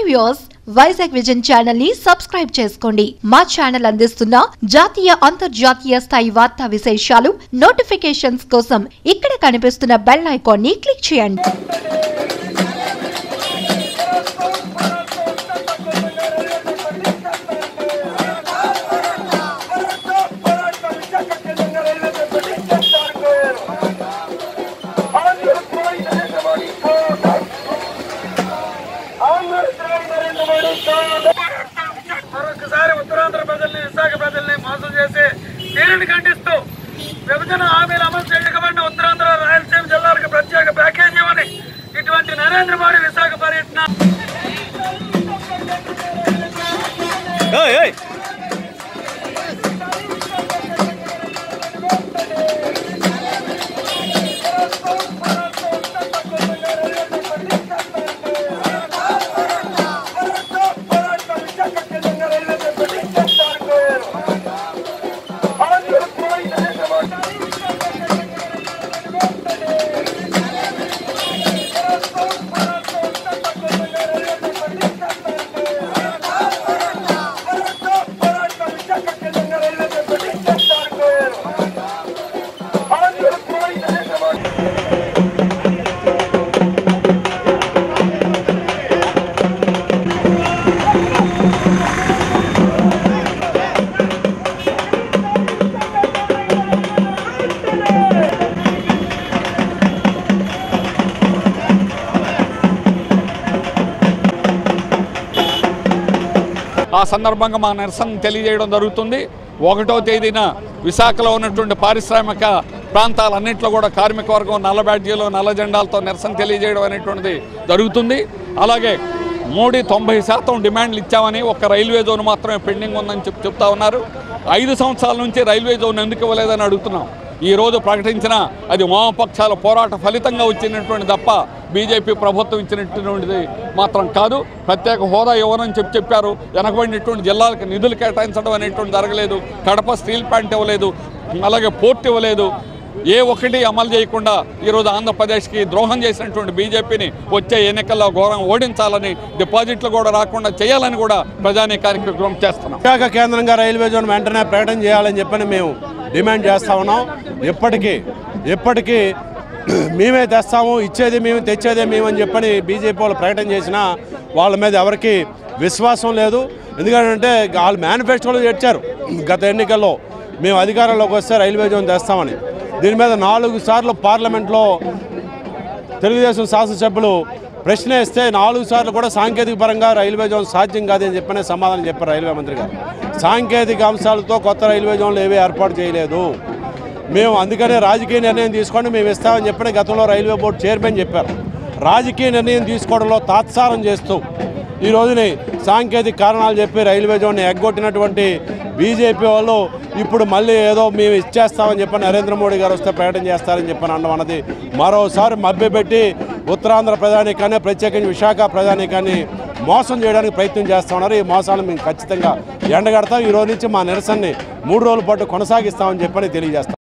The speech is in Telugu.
వ్యూయర్స్ వైజాగ్ విజన్ ఛానల్ ని సబ్స్క్రైబ్ చేసుకోండి మా ఛానల్ అందిస్తున్న జాతీయ అంతర్జాతీయ స్థాయి వార్తా విశేషాలు నోటిఫికేషన్స్ కోసం ఇక్కడ కనిపిస్తున్న బెల్ ఐకాన్ ని క్లిక్ చేయండి మరొకసారి ఉత్తరాంధ్ర ప్రజల్ని విశాఖ ప్రజల్ని మోసం చేసి దీనిని ఖండిస్తూ విభజన హామీలు అమలు చేయకపోయిన ఉత్తరాంధ్ర రాయలసీమ జిల్లాలకు ప్రత్యేక ప్యాకేజీ ఇవ్వని ఇటువంటి నరేంద్ర మోడీ విశాఖ పర్యటన ఆ సందర్భంగా మా నిరసన తెలియజేయడం జరుగుతుంది ఒకటో తేదీన విశాఖలో ఉన్నటువంటి పారిశ్రామిక ప్రాంతాలన్నింటిలో కూడా కార్మిక వర్గం నల్ల బ్యాడ్జీలు నల్ల జెండాలతో నిరసన తెలియజేయడం అనేటువంటిది జరుగుతుంది అలాగే మోడీ తొంభై శాతం డిమాండ్లు ఇచ్చామని ఒక రైల్వే జోన్ మాత్రమే పెండింగ్ ఉందని చెప్ చెప్తా ఉన్నారు ఐదు సంవత్సరాల నుంచి రైల్వే జోన్ ఎందుకు ఇవ్వలేదని అడుగుతున్నాం ఈ రోజు ప్రకటించిన అది వామపక్షాల పోరాట ఫలితంగా వచ్చినటువంటి తప్ప బీజేపీ ప్రభుత్వం ఇచ్చినటువంటిది మాత్రం కాదు ప్రత్యేక హోదా ఇవ్వనని చెప్పి చెప్పారు వెనకబడినటువంటి జిల్లాలకు నిధులు కేటాయించడం అనేటువంటి జరగలేదు కడప స్టీల్ ప్లాంట్ ఇవ్వలేదు అలాగే పోర్ట్ ఇవ్వలేదు ఏ ఒక్కటి అమలు చేయకుండా ఈరోజు ఆంధ్రప్రదేశ్కి ద్రోహం చేసినటువంటి బీజేపీని వచ్చే ఎన్నికల్లో ఘోరంగా ఓడించాలని డిపాజిట్లు కూడా రాకుండా చేయాలని కూడా ప్రజానీ కార్యక్రమం చేస్తున్నాం విశాఖ కేంద్రంగా రైల్వే జోన్ వెంటనే ప్రకటన చేయాలని చెప్పని మేము డిమాండ్ చేస్తా ఉన్నాం ఎప్పటికీ ఎప్పటికీ మేమే తెస్తాము ఇచ్చేది మేము తెచ్చేదే మేము అని చెప్పని బీజేపీ వాళ్ళు ప్రకటన చేసినా వాళ్ళ మీద ఎవరికి విశ్వాసం లేదు ఎందుకంటే వాళ్ళు మేనిఫెస్టోలో తెచ్చారు గత ఎన్నికల్లో మేము అధికారంలోకి వస్తే రైల్వే జోన్ తెస్తామని దీని మీద నాలుగు సార్లు పార్లమెంట్లో తెలుగుదేశం శాసనసభ్యులు ప్రశ్న వేస్తే నాలుగు సార్లు కూడా సాంకేతిక పరంగా రైల్వే జోన్ సాధ్యం కాదని చెప్పనే సమాధానం చెప్పారు రైల్వే మంత్రి గారు సాంకేతిక అంశాలతో కొత్త రైల్వే జోన్లు ఏవీ ఏర్పాటు చేయలేదు మేము అందుకనే రాజకీయ నిర్ణయం తీసుకోండి మేము ఇస్తామని చెప్పని గతంలో రైల్వే బోర్డు చైర్మన్ చెప్పారు రాజకీయ నిర్ణయం తీసుకోవడంలో తాత్సారం చేస్తూ ఈ రోజుని సాంకేతిక కారణాలు చెప్పి రైల్వే జోన్ని ఎగ్గొట్టినటువంటి బీజేపీ వాళ్ళు ఇప్పుడు మళ్ళీ ఏదో మేము ఇచ్చేస్తామని చెప్పి నరేంద్ర మోడీ గారు వస్తే ప్రకటన చేస్తారని చెప్పని అనడం అన్నది మరోసారి మభ్యపెట్టి ఉత్తరాంధ్ర ప్రధానికాన్ని ప్రత్యేకించి విశాఖ ప్రధానికాన్ని మోసం చేయడానికి ప్రయత్నం చేస్తా ఉన్నారు ఈ మోసాలను మేము ఖచ్చితంగా ఎండగడతాం ఈ రోజు నుంచి మా నిరసనని మూడు రోజుల పాటు కొనసాగిస్తామని చెప్పని తెలియజేస్తాం